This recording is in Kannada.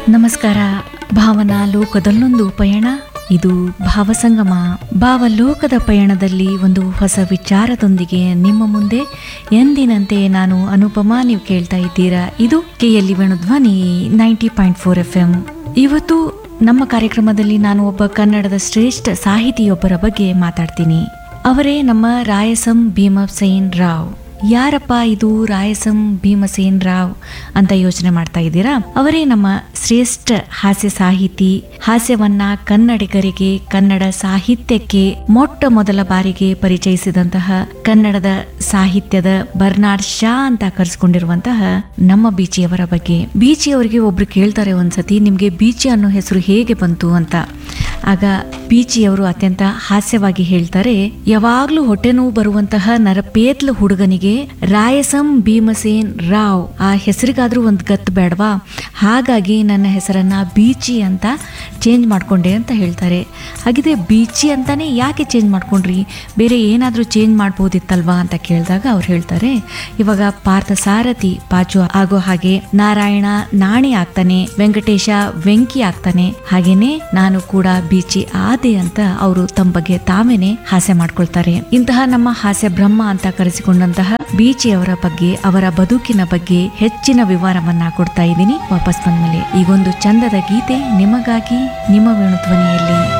ನಮಸ್ಕಾರ ಭಾವನಾ ಲೋಕದಲ್ಲೊಂದು ಪಯಣ ಇದು ಭಾವಸಂಗಮ ಭಾವಲೋಕದ ಪಯಣದಲ್ಲಿ ಒಂದು ಹೊಸ ವಿಚಾರದೊಂದಿಗೆ ನಿಮ್ಮ ಮುಂದೆ ಎಂದಿನಂತೆ ನಾನು ಅನುಪಮಾ ನೀವು ಕೇಳ್ತಾ ಇದ್ದೀರಾ ಇದು KLE Venudhwani ninety point four F M ಇವತ್ತು ನಮ್ಮ ಕಾರ್ಯಕ್ರಮದಲ್ಲಿ ನಾನು ಒಬ್ಬ ಕನ್ನಡದ ಶ್ರೇಷ್ಠ ಸಾಹಿತಿಯೊಬ್ಬರ ಬಗ್ಗೆ ಮಾತಾಡ್ತೀನಿ ಅವರೇ ನಮ್ಮ ರಾಯಸಂ ಭೀಮಸೇನ್ ರಾವ್ ಯಾರಪ್ಪ ಇದು ರಾಯಸಂ ಭೀಮಸೇನ್ ರಾವ್ ಅಂತ ಯೋಚನೆ ಮಾಡ್ತಾ ಇದ್ದೀರಾ ಅವರೇ ನಮ್ಮ ಶ್ರೇಷ್ಠ ಹಾಸ್ಯ ಸಾಹಿತಿ ಹಾಸ್ಯವನ್ನ ಕನ್ನಡಿಗರಿಗೆ ಕನ್ನಡ ಸಾಹಿತ್ಯಕ್ಕೆ ಮೊಟ್ಟ ಮೊದಲ ಬಾರಿಗೆ ಪರಿಚಯಿಸಿದಂತಹ ಕನ್ನಡದ ಸಾಹಿತ್ಯದ ಬರ್ನಾಡ್ ಶಾ ಅಂತ ಕರೆಸ್ಕೊಂಡಿರುವಂತಹ ನಮ್ಮ ಬೀಚಿಯವರ ಬಗ್ಗೆ ಬೀಚಿಯವರಿಗೆ ಒಬ್ರು ಕೇಳ್ತಾರೆ ಒಂದ್ಸತಿ ನಿಮ್ಗೆ ಬೀಚಿ ಅನ್ನೋ ಹೆಸರು ಹೇಗೆ ಬಂತು ಅಂತ ಆಗ ಬೀಚಿಯವರು ಅತ್ಯಂತ ಹಾಸ್ಯವಾಗಿ ಹೇಳ್ತಾರೆ ಯಾವಾಗ್ಲೂ ಹೊಟ್ಟೆ ನೋವು ಬರುವಂತಹ ನರಪೇತ್ಲ ಹುಡುಗನಿಗೆ ರಾಯಸಂ ಭೀಮಸೇನ್ ರಾವ್ ಆ ಹೆಸರಿಗಾದ್ರೂ ಒಂದು ಗತ್ತು ಬೇಡವಾ ಹಾಗಾಗಿ ನನ್ನ ಹೆಸರನ್ನ ಬೀಚಿ ಅಂತ ಚೇಂಜ್ ಮಾಡ್ಕೊಂಡೆ ಅಂತ ಹೇಳ್ತಾರೆ ಹಾಗಿದ್ರೆ ಬೀಚಿ ಅಂತಾನೆ ಯಾಕೆ ಚೇಂಜ್ ಮಾಡ್ಕೊಂಡ್ರಿ ಬೇರೆ ಏನಾದರೂ ಚೇಂಜ್ ಮಾಡ್ಬೋದಿತ್ತಲ್ವಾ ಅಂತ ಕೇಳಿದಾಗ ಅವ್ರು ಹೇಳ್ತಾರೆ ಇವಾಗ ಪಾರ್ಥ ಸಾರಥಿ ಪಾಚು ಆಗೋ ಹಾಗೆ ನಾರಾಯಣ ನಾಣಿ ಆಗ್ತಾನೆ ವೆಂಕಟೇಶ ವೆಂಕಿ ಆಗ್ತಾನೆ ಹಾಗೇನೆ ನಾನು ಕೂಡ ಬೀಚಿ ಆದೆ ಅಂತ ಅವರು ತಮ್ಮ ಬಗ್ಗೆ ತಾವೇನೆ ಹಾಸ್ಯ ಮಾಡ್ಕೊಳ್ತಾರೆ ಇಂತಹ ನಮ್ಮ ಹಾಸ್ಯ ಬ್ರಹ್ಮ ಅಂತ ಕರೆಸಿಕೊಂಡಂತಹ ಬೀಚಿಯವರ ಬಗ್ಗೆ ಅವರ ಬದುಕಿನ ಬಗ್ಗೆ ಹೆಚ್ಚಿನ ವಿವರವನ್ನ ಕೊಡ್ತಾ ಇದ್ದೀನಿ ವಾಪಸ್ ಬಂದ್ಮೇಲೆ ಈಗೊಂದು ಚಂದದ ಗೀತೆ ನಿಮಗಾಗಿ ನಿಮ್ಮ ವೇಣುಧ್ವನಿಯಲ್ಲಿ